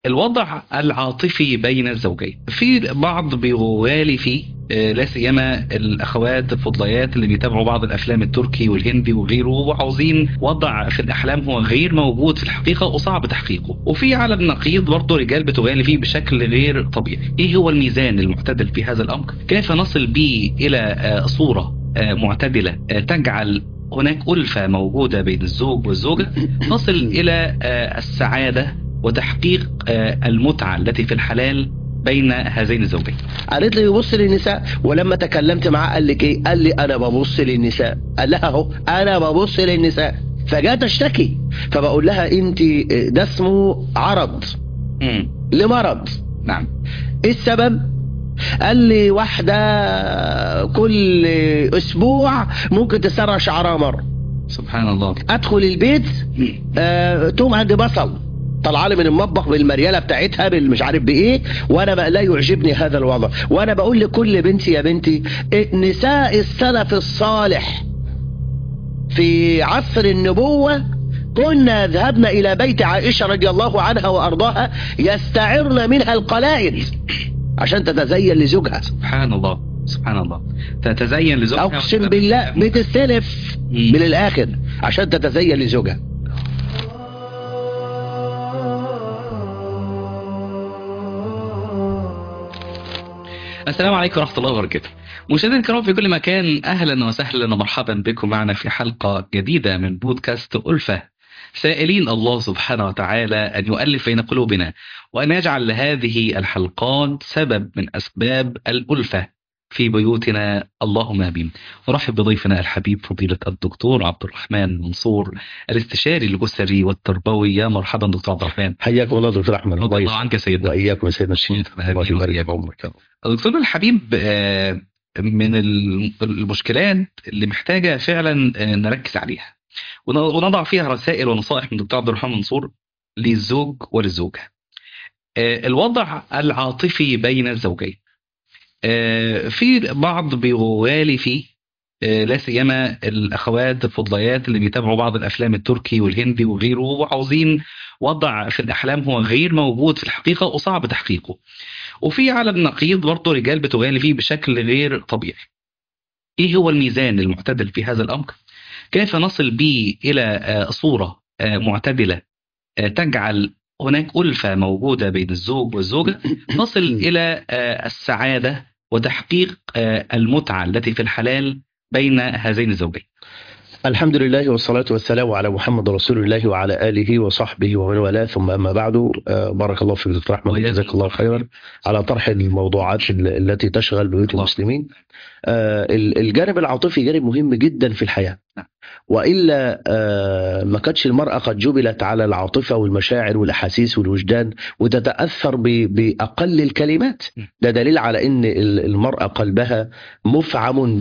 الوضع العاطفي بين الزوجين في بعض بيغالي فيه آه، لا سيما الاخوات الفضليات اللي بيتابعوا بعض الافلام التركي والهندي وغيره وعاوزين وضع في الاحلام هو غير موجود في الحقيقه وصعب تحقيقه وفي على النقيض برضه رجال بتغالي فيه بشكل غير طبيعي ايه هو الميزان المعتدل في هذا الامر كيف نصل به الى آه، صوره آه، معتدله آه، تجعل هناك ألفة موجودة بين الزوج والزوجة نصل إلى آه، السعادة وتحقيق آه، المتعة التي في الحلال بين هذين الزوجين قالت لي بيبص للنساء ولما تكلمت معاه قال لك ايه قال لي انا ببص للنساء قال لها اهو انا ببص للنساء فجاء تشتكي فبقول لها انت ده اسمه عرض مم. لمرض نعم ايه السبب قال لي واحدة كل اسبوع ممكن تسرع شعرها مرة سبحان الله ادخل البيت آه توم عندي بصل طلع لي من المطبخ بالمرياله بتاعتها بالمش عارف بايه وانا بقى لا يعجبني هذا الوضع وانا بقول لكل بنتي يا بنتي إيه، نساء السلف الصالح في عصر النبوه كنا ذهبنا الى بيت عائشه رضي الله عنها وارضاها يستعرن منها القلائد عشان تتزين لزوجها سبحان الله سبحان الله تتزين لزوجها اقسم بالله بتستلف مم. من الاخر عشان تتزين لزوجها السلام عليكم ورحمة الله وبركاته مشاهدينا الكرام في كل مكان أهلا وسهلا ومرحبا بكم معنا في حلقة جديدة من بودكاست ألفة سائلين الله سبحانه وتعالى أن يؤلف بين قلوبنا وأن يجعل لهذه الحلقات سبب من أسباب الألفة في بيوتنا اللهم آمين نرحب بضيفنا الحبيب فضيلة الدكتور عبد الرحمن منصور الاستشاري الأسري والتربوي يا مرحبا دكتور عبد الرحمن حياكم الله دكتور احمد رضي الله عنك يا سيدنا واياكم يا سيدنا الشيخ آمين. الله يبارك وإياكم. في عمرك دكتور الحبيب آه، من ال- المشكلات اللي محتاجة فعلا آه، نركز عليها ون- ونضع فيها رسائل ونصائح من دكتور عبد الرحمن منصور للزوج وللزوجة آه، الوضع العاطفي بين الزوجين آه، في بعض بيغالي فيه آه، لا سيما الاخوات الفضليات اللي بيتابعوا بعض الافلام التركي والهندي وغيره وعاوزين وضع في الاحلام هو غير موجود في الحقيقه وصعب تحقيقه وفي على النقيض برضه رجال بتغالي فيه بشكل غير طبيعي ايه هو الميزان المعتدل في هذا الامر كيف نصل به الى آه، صوره آه، معتدله آه، تجعل هناك ألفة موجودة بين الزوج والزوجة نصل إلى آه، السعادة وتحقيق آه، المتعة التي في الحلال بين هذين الزوجين الحمد لله والصلاة والسلام على محمد رسول الله وعلى آله وصحبه ومن والاه ثم أما بعد آه، بارك الله فيك دكتور أحمد وإياكم. جزاك الله خيرا على طرح الموضوعات ال- التي تشغل بيوت الله. المسلمين آه، ال- الجانب العاطفي جانب مهم جدا في الحياة نعم. وإلا آه، ما كانتش المرأة قد جبلت على العاطفة والمشاعر والأحاسيس والوجدان وتتأثر ب- بأقل الكلمات م. ده دليل على أن ال- المرأة قلبها مفعم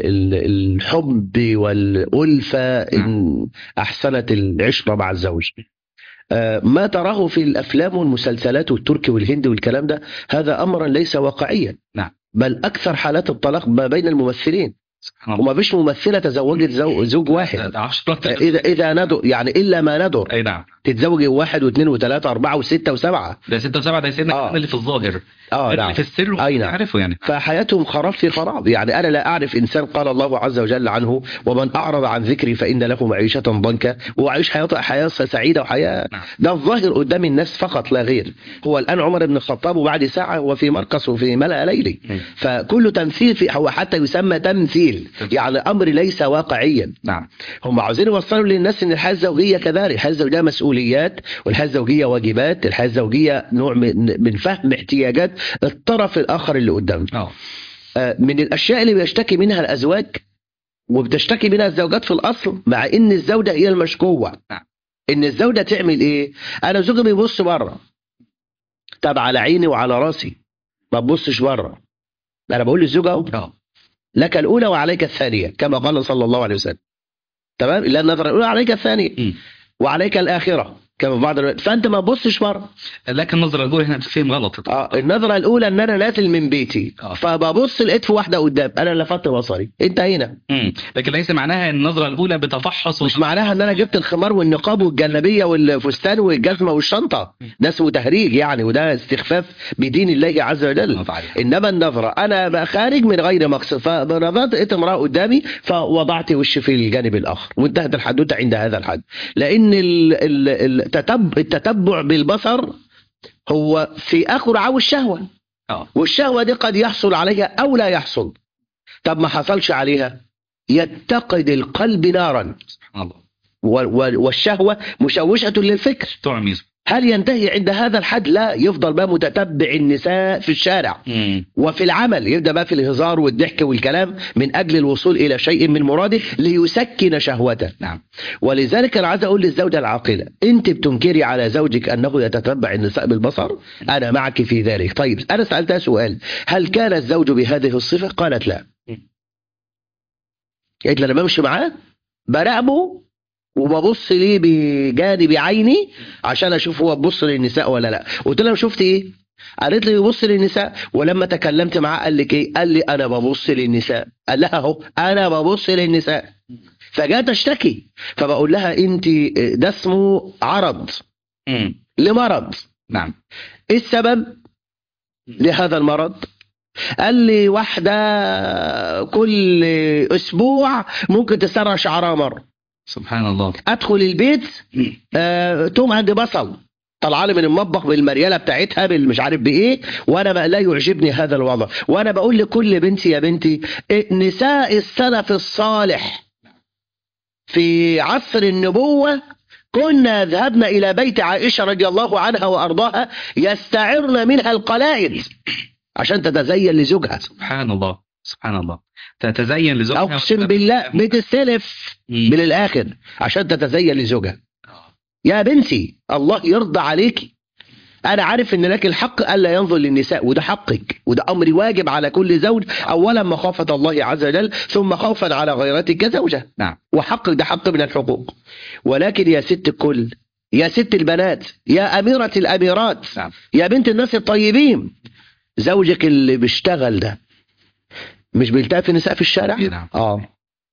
بالحب والألفة إن أحسنت العشرة مع الزوج آه، ما تراه في الأفلام والمسلسلات والتركي والهندي والكلام ده هذا أمرا ليس واقعيا نعم. بل أكثر حالات الطلاق ما بين الممثلين سبحان الله وما فيش ممثلة تزوجت زو- زوج ده- واحد ده عشرة آه، إذا إذا ندر يعني إلا ما ندر أي نعم تتزوج واحد واثنين وثلاثة أربعة وستة وسبعة ده ستة وسبعة ده سيدنا آه. كمان اللي في الظاهر اه اللي نعم في السر أي نعم. عارفه يعني فحياتهم خراب في خراب يعني أنا لا أعرف إنسان قال الله عز وجل عنه ومن أعرض عن ذكري فإن له معيشة ضنكا وعيش حياة حياة سعيدة وحياة نعم. ده الظاهر قدام الناس فقط لا غير هو الآن عمر بن الخطاب وبعد ساعة هو في مرقص وفي ملأ ليلي مم. فكل تمثيل في هو حتى يسمى تمثيل تمثيل. يعني أمر ليس واقعيا نعم هم عاوزين يوصلوا للناس ان الحياه الزوجيه كذلك الحياه الزوجيه مسؤوليات والحياه الزوجيه واجبات الحياه الزوجيه نوع من من فهم احتياجات الطرف الاخر اللي قدامنا اه آه، من الاشياء اللي بيشتكي منها الازواج وبتشتكي منها الزوجات في الاصل مع ان الزوجه هي المشكوه نعم. ان الزوجه تعمل ايه انا زوجي بيبص بره طب على عيني وعلى راسي ما تبصش بره انا بقول للزوجه اهو اه لك الاولى وعليك الثانيه كما قال صلى الله عليه وسلم تمام لا النظره الاولى عليك الثانيه مم. وعليك الآخرة كما في بعض الوقت فانت ما تبصش بره لكن النظره الاولى هنا بتفهم غلط اه النظره الاولى ان انا نازل من بيتي آه. فببص لقيت في واحده قدام انا لفت بصري انتهينا مم. لكن ليس معناها ان النظره الاولى بتفحص مش معناها ان انا جبت الخمار والنقاب والجلابيه والفستان والجزمه والشنطه ده اسمه تهريج يعني وده استخفاف بدين الله عز وجل الله تعالى. انما النظره انا بقى خارج من غير مقصد فنظرت لقيت امراه قدامي فوضعت وشي في الجانب الاخر وانتهت الحدوته عند هذا الحد لان ال- ال- التتبع, التتبع بالبصر هو في اخر عاو الشهوه اه والشهوه دي قد يحصل عليها او لا يحصل طب ما حصلش عليها يتقد القلب نارا سبحان الله و- و- والشهوة مشوشة للفكر تعمي هل ينتهي عند هذا الحد لا يفضل بقى متتبع النساء في الشارع مم. وفي العمل يبدأ بقى في الهزار والضحك والكلام من أجل الوصول إلى شيء من مراده ليسكن شهوته نعم ولذلك أنا عايز أقول للزوجة العاقلة أنت بتنكري على زوجك أنه يتتبع النساء بالبصر أنا معك في ذلك طيب أنا سألتها سؤال هل كان الزوج بهذه الصفة قالت لا قالت لي أنا بمشي معاه براقبه وببص ليه بجانب عيني عشان اشوف هو ببص للنساء ولا لا قلت لها شفت ايه قالت لي ببص للنساء ولما تكلمت معاه قال لك ايه قال لي انا ببص للنساء قال لها اهو انا ببص للنساء فجات اشتكي فبقول لها انت ده اسمه عرض مم. لمرض نعم ايه السبب لهذا المرض قال لي واحدة كل أسبوع ممكن تسرع شعرها مرة سبحان الله أدخل البيت آه، توم عندي بصل طلع لي من المطبخ بالمرياله بتاعتها بالمش عارف بايه وانا ما لا يعجبني هذا الوضع وانا بقول لكل بنتي يا بنتي إيه، نساء السلف الصالح في عصر النبوه كنا ذهبنا الى بيت عائشه رضي الله عنها وارضاها يستعرن منها القلائد عشان تتزين لزوجها سبحان الله سبحان الله تتزين لزوجها اقسم بالله بتستلف مم. من الاخر عشان تتزين لزوجها آه. يا بنتي الله يرضى عليك انا عارف ان لك الحق الا ينظر للنساء وده حقك وده امر واجب على كل زوج اولا مخافه الله عز وجل ثم خوفا على غيرتك كزوجه نعم وحقك ده حق من الحقوق ولكن يا ست الكل يا ست البنات يا اميره الاميرات نعم يا بنت الناس الطيبين زوجك اللي بيشتغل ده مش بيلتقي في النساء في الشارع إيه نعم. اه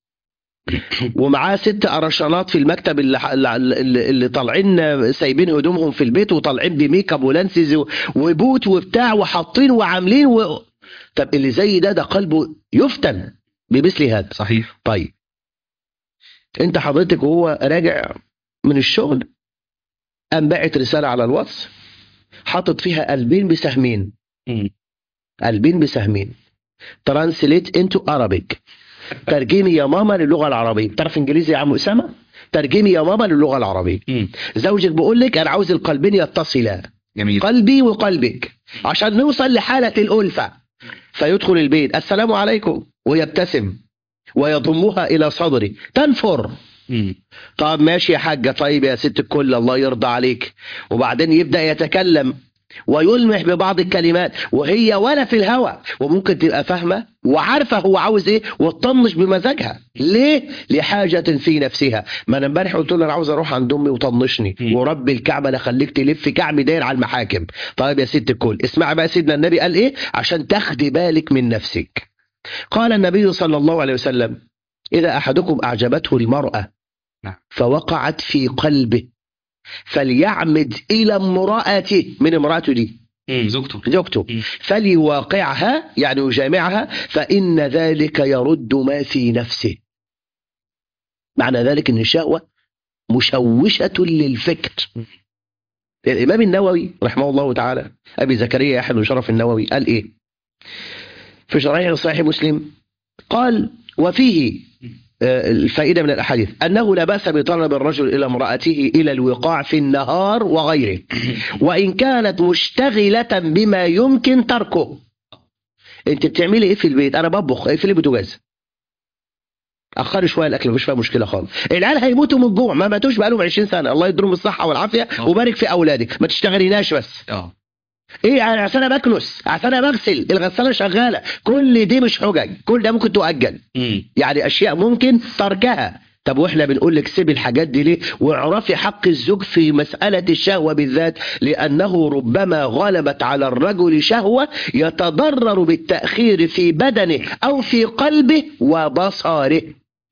ومعاه ست قرشانات في المكتب اللي, اللي, اللي طالعين سايبين هدومهم في البيت وطالعين بميك اب ولانسز و- وبوت وبتاع وحاطين وعاملين و... طب اللي زي ده ده قلبه يفتن بمثل هذا صحيح طيب انت حضرتك وهو راجع من الشغل قام باعت رساله على الواتس حاطط فيها قلبين بسهمين مم. قلبين بسهمين ترانسليت انتو ارابيك ترجمي يا ماما للغه العربيه بتعرف انجليزي يا عم اسامه ترجمي يا ماما للغه العربيه مم. زوجك بيقول لك انا عاوز القلبين يتصلا جميل قلبي وقلبك عشان نوصل لحاله الالفه فيدخل البيت السلام عليكم ويبتسم ويضمها الى صدري تنفر مم. طب ماشي يا حاجة طيب يا ست الكل الله يرضى عليك وبعدين يبدأ يتكلم ويلمح ببعض الكلمات وهي ولا في الهوى وممكن تبقى فاهمة وعارفة هو عاوز ايه وتطنش بمزاجها ليه؟ لحاجة في نفسها ما انا امبارح قلت له انا عاوز اروح عند امي وطنشني مم. ورب الكعبة انا خليك تلف كعبي داير على المحاكم طيب يا ست الكل اسمعي بقى سيدنا النبي قال ايه عشان تاخدي بالك من نفسك قال النبي صلى الله عليه وسلم إذا أحدكم أعجبته المرأة نعم. فوقعت في قلبه فليعمد إلى امرأته من امرأته دي مم. زوجته زوجته مم. فليواقعها يعني يجامعها فإن ذلك يرد ما في نفسه معنى ذلك أن الشهوة مشوشة للفكر مم. الإمام النووي رحمه الله تعالى أبي زكريا يحيى بن شرف النووي قال إيه في شرعه صحيح مسلم قال وفيه آه، الفائدة من الأحاديث أنه لا بأس بطلب الرجل إلى امرأته إلى الوقاع في النهار وغيره وإن كانت مشتغلة بما يمكن تركه أنت بتعملي إيه في البيت أنا بطبخ اقفلي البوتاجاز أخري شوية الأكل مفيش فيها مشكلة خالص العيال هيموتوا من الجوع ما ماتوش بقالهم 20 سنة الله يديلهم الصحة والعافية آه. وبارك في أولادك ما تشتغليناش بس اه ايه انا عشان انا بكنس عشان انا بغسل الغساله شغاله كل دي مش حجج كل ده ممكن تؤجل مم. يعني اشياء ممكن تركها طب واحنا بنقول لك سيبي الحاجات دي ليه واعرفي حق الزوج في مسألة الشهوة بالذات لأنه ربما غلبت على الرجل شهوة يتضرر بالتأخير في بدنه أو في قلبه وبصره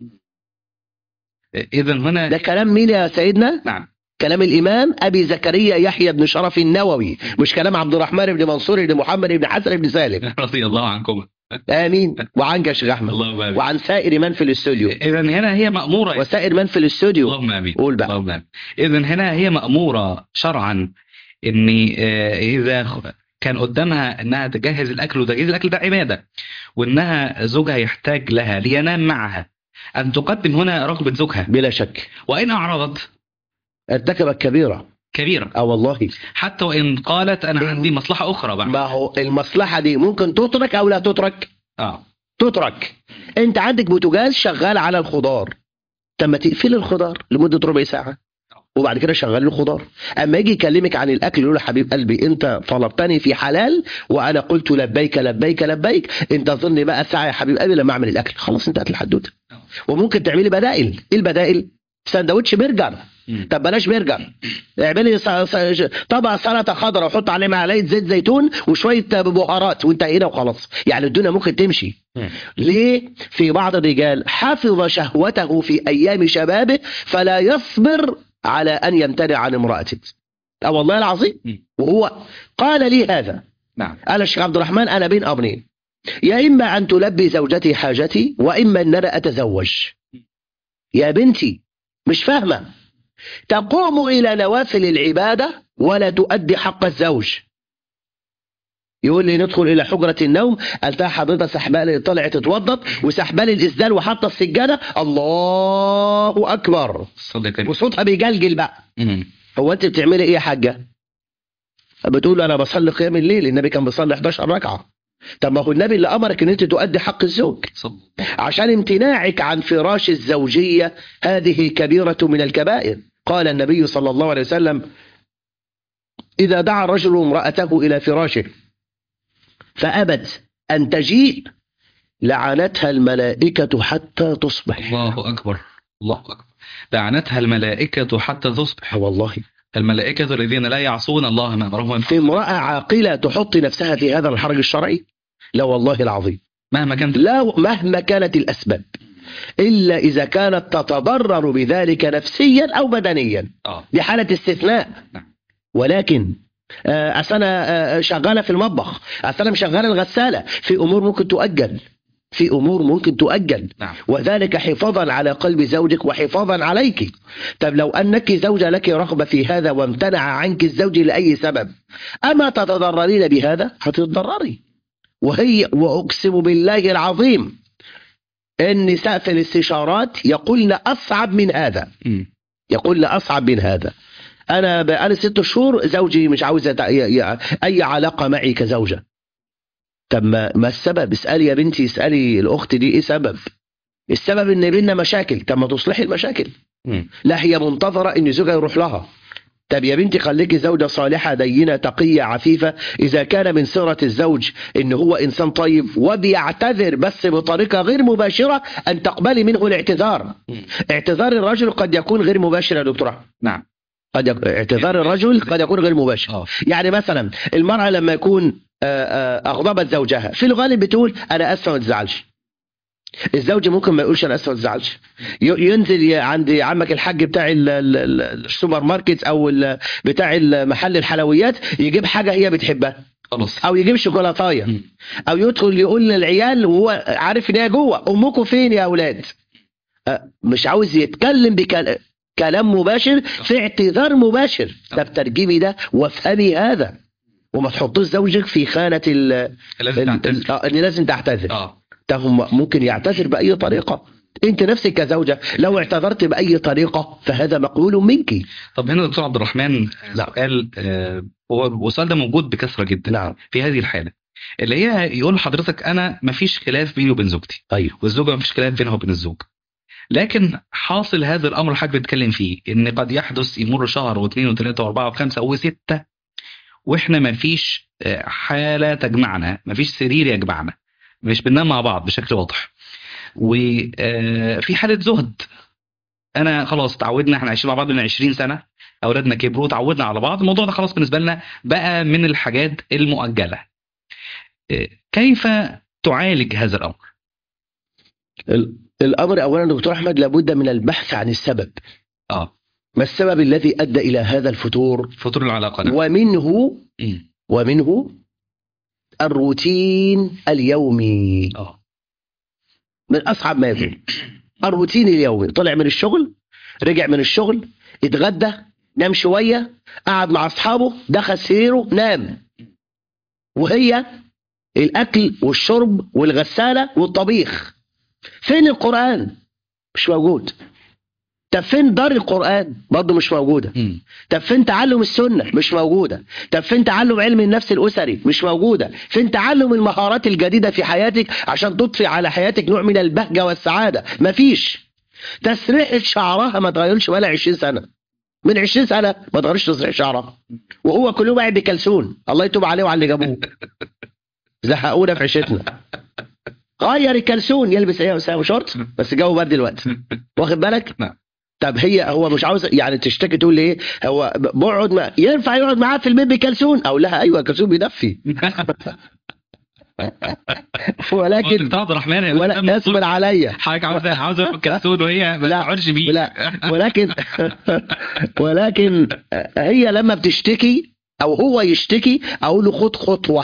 اذا هنا ده كلام مين يا سيدنا نعم كلام الإمام أبي زكريا يحيى بن شرف النووي مش كلام عبد الرحمن بن منصور بن محمد بن حسن بن سالم رضي الله عنكم آمين وعنك يا شيخ أحمد اللهم امين وعن سائر من في الاستوديو اذا هنا هي ماموره وسائر من في الاستوديو اللهم امين قول بقى اللهم امين اذا هنا هي ماموره شرعا ان آه، اذا خ- كان قدامها انها تجهز الاكل وتجهيز الاكل ده عباده وانها زوجها يحتاج لها لينام معها ان تقدم هنا رغبه زوجها بلا شك وان اعرضت ارتكبت كبيرة كبيره اه والله حتى وان قالت انا عندي مصلحه اخرى بعد ما هو المصلحة دي ممكن تترك أو لا تترك اه تترك انت عندك بوتاجاز شغال على الخضار طب ما تقفل الخضار لمدة ربع ساعة وبعد كده شغل الخضار اما يجي يكلمك عن الاكل يقول له حبيب قلبي انت طلبتني في حلال وانا قلت لبيك لبيك لبيك انت ظني بقى ساعه يا حبيب قلبي لما اعمل الاكل خلاص انتهت الحدوته وممكن تعملي بدائل ايه البدائل سندوتش برجر مم. طب بلاش برجر اعملي ص- ص- طبق سلطه خضراء وحط عليه معلقه زيت زيتون وشويه بهارات وانت هنا وخلاص يعني الدنيا ممكن تمشي مم. ليه في بعض الرجال حفظ شهوته في ايام شبابه فلا يصبر على ان يمتنع عن امراته اه والله العظيم مم. وهو قال لي هذا نعم قال الشيخ عبد الرحمن انا بين امرين يا اما ان تلبي زوجتي حاجتي واما ان انا اتزوج يا بنتي مش فاهمه تقوم الى نوافل العباده ولا تؤدي حق الزوج يقول لي ندخل الى حجره النوم قالتها حضرتك سحبالي طلعت اتوضت وسحبالي الاسدال وحاطه السجاده الله اكبر صدق وصوتها بيجلجل بقى مم. هو انت بتعملي ايه يا حاجه بتقول انا بصلي قيام الليل النبي كان بيصلي 11 ركعه طب ما هو النبي اللي امرك ان انت تؤدي حق الزوج صدق عشان امتناعك عن فراش الزوجيه هذه كبيره من الكبائر قال النبي صلى الله عليه وسلم اذا دعا الرجل امراته الى فراشه فابت ان تجيء لعنتها الملائكه حتى تصبح الله اكبر الله اكبر لعنتها الملائكه حتى تصبح والله الملائكه الذين لا يعصون الله ما امرهم في امراه عاقله تحط نفسها في هذا الحرج الشرعي لا والله العظيم مهما كانت لا مهما كانت الأسباب إلا إذا كانت تتضرر بذلك نفسيا أو بدنيا اه دي حالة استثناء نعم. ولكن آه، أصل أنا آه، شغالة في المطبخ أصل أنا مشغلة الغسالة في أمور ممكن تؤجل في أمور ممكن تؤجل نعم وذلك حفاظا على قلب زوجك وحفاظا عليك طب لو أنك زوجة لك رغبة في هذا وامتنع عنك الزوج لأي سبب أما تتضررين بهذا هتتضرري وهي وأقسم بالله العظيم النساء في الاستشارات يقولن أصعب من هذا مم. يقولن أصعب من هذا أنا بقالي ست شهور زوجي مش عاوز يتع- ي- ي- أي علاقة معي كزوجة طب ما, ما السبب اسألي يا بنتي اسألي الأخت دي إيه سبب السبب إن بينا مشاكل طب ما تصلحي المشاكل مم. لا هي منتظرة إن زوجها يروح لها طب يا بنتي خليكي زوجة صالحة دينة تقية عفيفة إذا كان من سيرة الزوج إن هو إنسان طيب وبيعتذر بس بطريقة غير مباشرة أن تقبلي منه الاعتذار مم. اعتذار الرجل قد يكون غير مباشر يا دكتورة نعم قد يك... اعتذار الرجل قد يكون غير مباشر اه يعني مثلا المرأة لما يكون آه، آه، أغضبت زوجها في الغالب بتقول أنا أسفة ما تزعلش الزوج ممكن ما يقولش أنا أسفة ما تزعلش ي- ينزل ي- عند عمك الحاج بتاع ال- ال- ال- السوبر ماركت أو ال- بتاع محل الحلويات يجيب حاجة هي بتحبها خلاص أو يجيب شوكولاتاية مم. أو يدخل يقول للعيال وهو عارف إن هي جوه أمكم فين يا أولاد آه، مش عاوز يتكلم بكلام مباشر في اعتذار مباشر طب ترجمي ده وافهمي هذا وما تحطوش زوجك في خانة ال لازم ال- تعتذر ال- آه، ان لازم تعتذر اه طب هم ممكن يعتذر بأي طريقة انت نفسك كزوجة لو اعتذرت بأي طريقة فهذا مقبول منك طب هنا دكتور عبد الرحمن نعم. سؤال آه، هو والسؤال ده موجود بكثره جدا نعم في هذه الحاله اللي هي يقول لحضرتك انا مفيش خلاف بيني وبين زوجتي ايوه والزوجه مفيش خلاف بينها وبين الزوج لكن حاصل هذا الامر اللي حضرتك بتتكلم فيه ان قد يحدث يمر شهر واثنين وثلاثه واربعه وخمسه وسته واحنا مفيش آه، حاله تجمعنا مفيش سرير يجمعنا مش بننام مع بعض بشكل واضح وفي حاله زهد انا خلاص تعودنا احنا عايشين مع بعض من 20 سنه اولادنا كبروا تعودنا على بعض الموضوع ده خلاص بالنسبه لنا بقى من الحاجات المؤجله إيه، كيف تعالج هذا الامر ال- الامر اولا دكتور احمد لابد من البحث عن السبب اه ما السبب الذي ادى الى هذا الفتور فطور العلاقه نعم. ومنه مم. ومنه الروتين اليومي اه من اصعب ما يكون الروتين اليومي طلع من الشغل رجع من الشغل اتغدى نام شويه قعد مع اصحابه دخل سريره نام وهي الاكل والشرب والغساله والطبيخ فين القران مش موجود طب فين دار القران برضه مش موجوده مم. طب فين تعلم السنة مش موجودة طب فين تعلم علم النفس الأسري مش موجودة فين تعلم المهارات الجديدة في حياتك عشان تضفي على حياتك نوع من البهجة والسعادة مفيش تسريحة شعرها ما تغيرش ولا 20 سنة من 20 سنة ما تغيرش تسريح شعرها وهو كل يوم قاعد بكلسون الله يتوب عليه وعلى اللي جابوه زهقونا في عيشتنا غير الكلسون يلبس ايه يا اسامه شورت بس الجو برد دلوقتي واخد بالك نعم. طب هي هو مش عاوز يعني تشتكي تقول لي ايه هو بقعد ما ينفع يقعد معاه في البيت بكلسون اقول لها ايوه الكلسون بيدفي ولكن عبد الرحمن يا ولا أستاذ اصبر عليا حضرتك عاوزه عاوزه اروح كلسون وهي ما لا، تقعدش بيه لا ولكن ولكن هي لما بتشتكي او هو يشتكي اقول له خد خطوه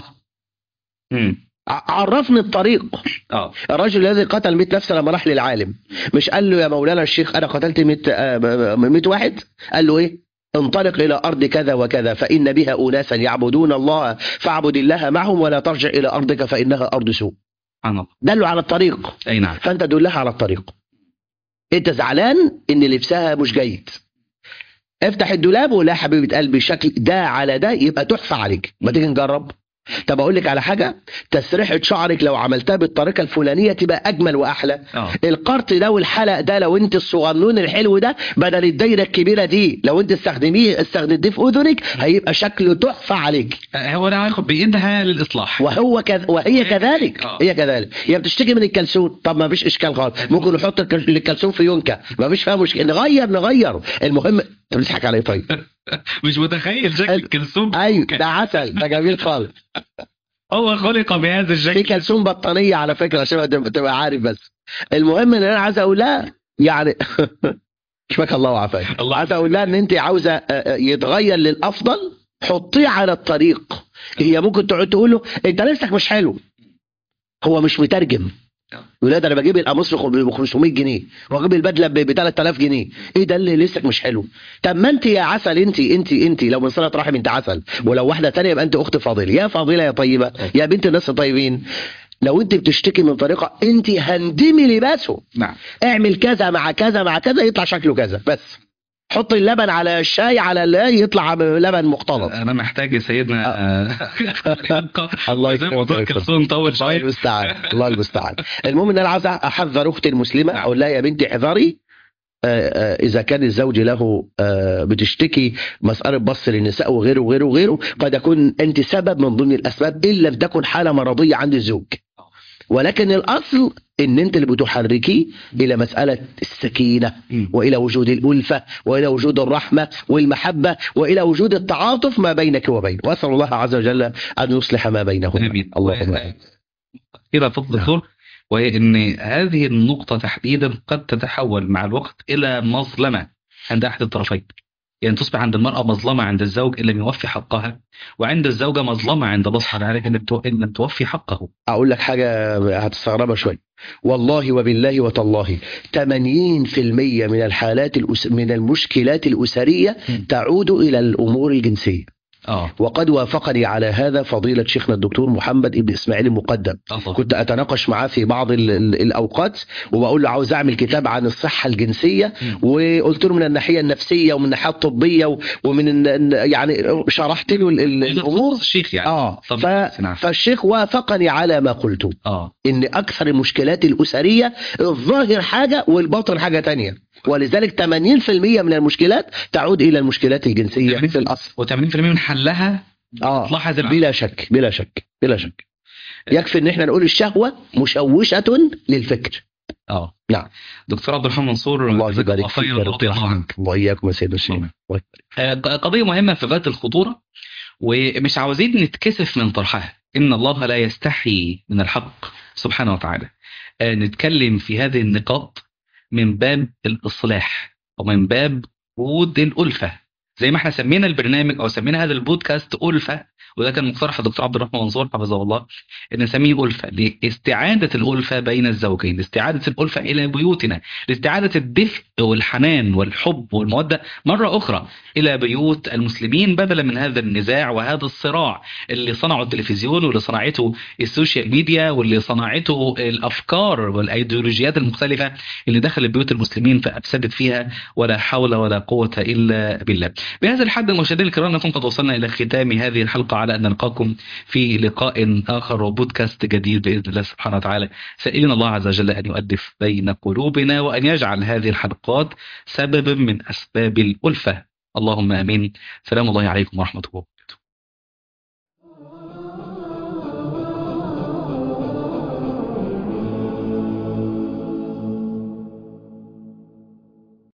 مم. ع- عرفني الطريق اه الرجل الذي قتل 100 نفس لما راح للعالم مش قال له يا مولانا الشيخ انا قتلت 100 آه، 100 واحد قال له ايه انطلق الى ارض كذا وكذا فان بها اناسا يعبدون الله فاعبد الله معهم ولا ترجع الى ارضك فانها ارض سوء سبحان الله دله على الطريق اي نعم فانت دلها على الطريق انت زعلان ان لبسها مش جيد افتح الدولاب ولا يا حبيبه قلبي شكل ده على ده يبقى تحفه عليك ما تيجي نجرب طب اقول لك على حاجه تسريحه شعرك لو عملتها بالطريقه الفلانيه تبقى اجمل واحلى اه القرط ده والحلق ده لو انت الصغنون الحلو ده بدل الدايره الكبيره دي لو انت استخدميه استخدمتيه في اذنك هيبقى شكله تحفه عليك هو انا هاخد بايدها للاصلاح وهو كذ... وهي كذلك آه. هي كذلك هي بتشتكي من الكلسون طب ما فيش اشكال خالص ممكن نحط الكل- الكلسون في يونكا ما فيش فيها مشكله نغير نغير المهم انت بتضحك علي طيب مش متخيل شكل حلو. الكلثوم ايوه ده عسل ده جميل خالص هو خلق بهذا في الشكل كلسون بطانيه على فكره عشان تبقى تبقى عارف بس المهم ان انا عايز اقول لها يعني شفاك الله وعافاك الله عايز اقول لها ان انت عاوزه آه، آه، يتغير للافضل حطيه على الطريق هي ممكن تقعد تقول له انت لبسك مش حلو هو مش مترجم يقول لها ده انا بجيب القميص ب 500 جنيه واجيب البدله ب 3000 جنيه ايه ده اللي لسك مش حلو طب ما انت يا عسل انت انت انت لو من صله رحم انت عسل ولو واحده تانية يبقى انت اخت فاضله يا فاضله يا طيبه يا بنت الناس الطيبين لو انت بتشتكي من طريقه انت هندمي لباسه نعم اعمل كذا مع كذا مع كذا يطلع شكله كذا بس حط اللبن على الشاي على اللي يطلع لبن مختلط انا محتاج يا سيدنا آه، الله زي يكرمك موضوع ويكرمك. الكلثوم طول الله شويه المستعان الله المستعان المهم ان انا عاوز احذر اختي المسلمه نعم. اقول لها يا بنتي احذري آه، آه، اذا كان الزوج له آه، بتشتكي مساله بص للنساء وغيره وغيره وغيره قد يكون انت سبب من ضمن الاسباب ان لم تكن حاله مرضيه عند الزوج ولكن الاصل ان انت اللي بتحركيه الى مساله السكينه مم. والى وجود الالفه والى وجود الرحمه والمحبه والى وجود التعاطف ما بينك وبينه واسال الله عز وجل ان يصلح ما بينهما امين اللهم امين الى فضل الدكتور وهي ان هذه النقطه تحديدا قد تتحول مع الوقت الى مظلمه عند احد الطرفين يعني تصبح عند المراه مظلمه عند الزوج ان لم يوفي حقها وعند الزوجه مظلمه عند الله سبحانه وتعالى ان لم تو- إن لم توفي حقه اقول لك حاجه هتستغربها شويه والله وبالله وتالله 80% من الحالات الأس... من المشكلات الاسريه م. تعود الى الامور الجنسيه اه وقد وافقني على هذا فضيله شيخنا الدكتور محمد ابن اسماعيل المقدم الله كنت اتناقش معاه في بعض ال ال الاوقات وبقول له عاوز اعمل كتاب عن الصحه الجنسيه م. وقلت له من الناحيه النفسيه ومن الناحيه الطبيه و- ومن ال- يعني شرحت له ال- ال- الامور الشيخ يعني اه طب ف... نعم. فالشيخ وافقني على ما قلته اه ان اكثر المشكلات الاسريه الظاهر حاجه والباطن حاجه تانية ولذلك 80% من المشكلات تعود الى المشكلات الجنسيه في الاصل و80% من حلها اه تلاحظ العقل. بلا شك بلا شك بلا شك يكفي ان احنا نقول الشهوه مشوشه للفكر اه نعم. دكتور عبد الرحمن منصور الله جزاك يبارك فيك خيرا يا ورضي الله عنك الله إياكم يا سيدنا الشيخ الله. الله يبارك. آه، ق- قضية مهمة في غاية الخطورة ومش عاوزين نتكسف من طرحها إن الله لا يستحي من الحق سبحانه وتعالى آه، نتكلم في هذه النقاط من باب الإصلاح ومن باب وجود الألفة زي ما احنا سمينا البرنامج أو سمينا هذا البودكاست ألفة وده كان مقترح الدكتور عبد الرحمن منصور حفظه الله ان نسميه ألفة لاستعادة الألفة بين الزوجين لاستعادة الألفة إلى بيوتنا لاستعادة الدفء والحنان والحب والمودة مرة أخرى إلى بيوت المسلمين بدلا من هذا النزاع وهذا الصراع اللي صنعه التلفزيون واللي صنعته السوشيال ميديا واللي صنعته الأفكار والأيديولوجيات المختلفة اللي دخلت بيوت المسلمين فأفسدت فيها ولا حول ولا قوة إلا بالله بهذا الحد المشاهدين الكرام نكون قد وصلنا إلى ختام هذه الحلقة على أن نلقاكم في لقاء آخر وبودكاست جديد بإذن الله سبحانه وتعالى سائلين الله عز وجل أن يؤدف بين قلوبنا وأن يجعل هذه الحلقات سببا من أسباب الألفة اللهم آمين سلام الله عليكم ورحمة الله